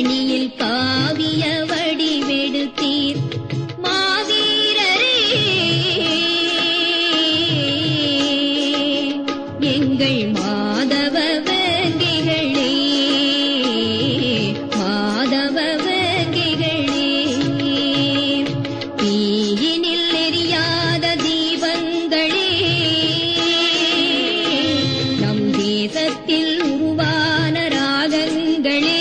தரணியில் காவிய வடிவெடுத்தீர் மாவீரரே எங்கள் மாதவ வங்கிகளே மாதவ வங்கிகளே தீயினில் எரியாத தீபங்களே நம் தேசத்தில் உருவான ராகங்களே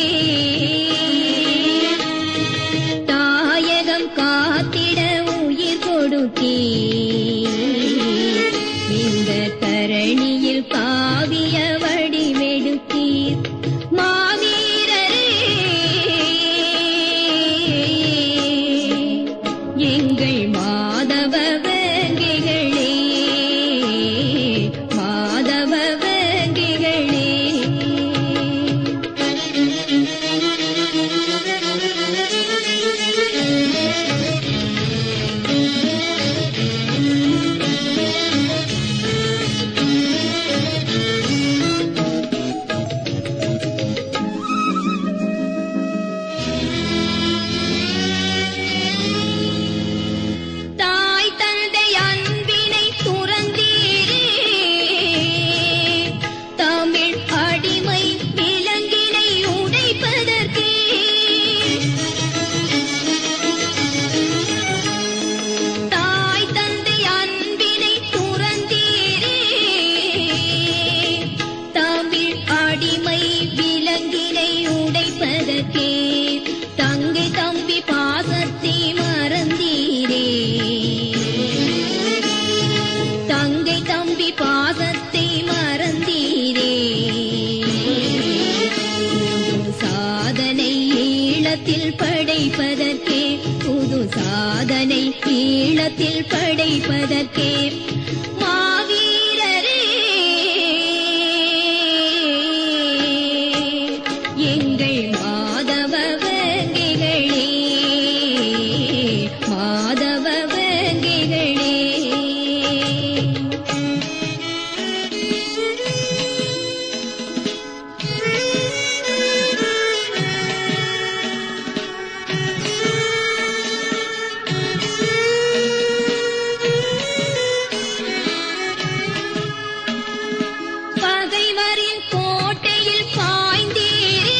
தாயகம் காத்திட உயிர் கொடுத்தீ இந்த தரணியில் காவிய வடிவெடுத்தீர் மாவீரரே எங்கள் மாதவ வங்கிகளே மாதவ வங்கிகளே தாய் தந்தை அன்பினை துறந்தீரே தமிழ் அடிமை விலங்கினை உடைப்பதற்கே தாய் தந்தை அன்பினை துறந்தீரே தமிழ் அடிமை விலங்கினை உடைப்பதற்கே தங்கை தம்பி பாசத்தை மறந்தீரே தங்கை தம்பி பாசத்தை மறந்தீரே புது சாதனை ஈழத்தில் படைப்பதற்கே புது சாதனை ஈழத்தில் படைப்பதற்கே மாவீரரே எங்கள் மாதவ வங்கிகளே மாதவ வங்கிகளே பகைவரின் கோட்டையில் பாய்ந்தீரே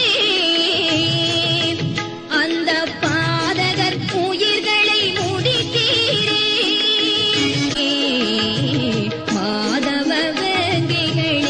அந்த பாதகர் உயிர்களை முடித்தீரே மாதவ வங்கிகளே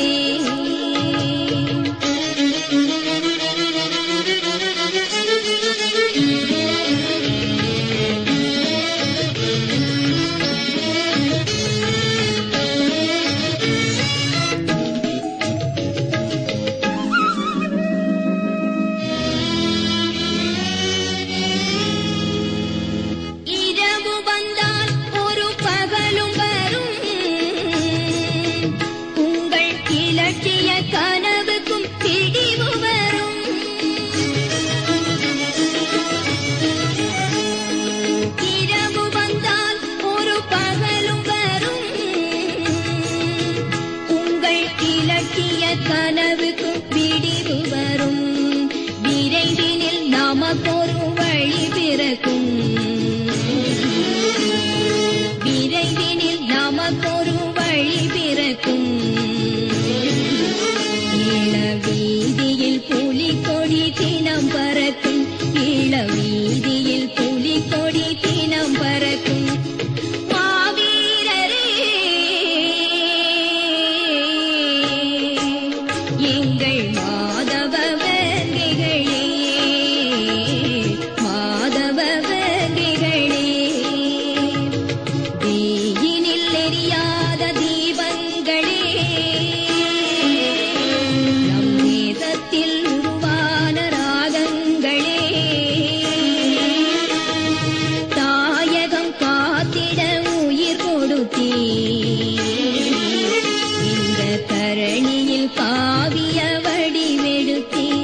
இரவு வந்தால் ஒரு பகலும் வரும் உங்கள் இலட்சிய கனவுக்கும் பிடிவு வரும் இரவு வந்தால் ஒரு பகலும் வரும் உங்கள் இலட்சிய கனவுக்கும் பிடிவு வரும் விரைவினில் நமக்கொரு வழி பிறக்கும் விரைவினில் நமக்கொரு வழி பிறக்கும் ஈழ வீதியில் புலிக்கொடி தினம் பறக்கும் ஈழ வீதியில் புலிக்கொடி தினம் பறக்கும் மாவீரரே எங்கள் மாதவ வங்கிகளே மாதவ வங்கிகளே தீயினில் எரியாத தீபங்களே நம் தேசத்தில் உருவான ராகங்களே தாயகம் காத்திட உயிர் கொடுத்தீ இந்த தரணியில் காவிய வடிவெடுத்தீ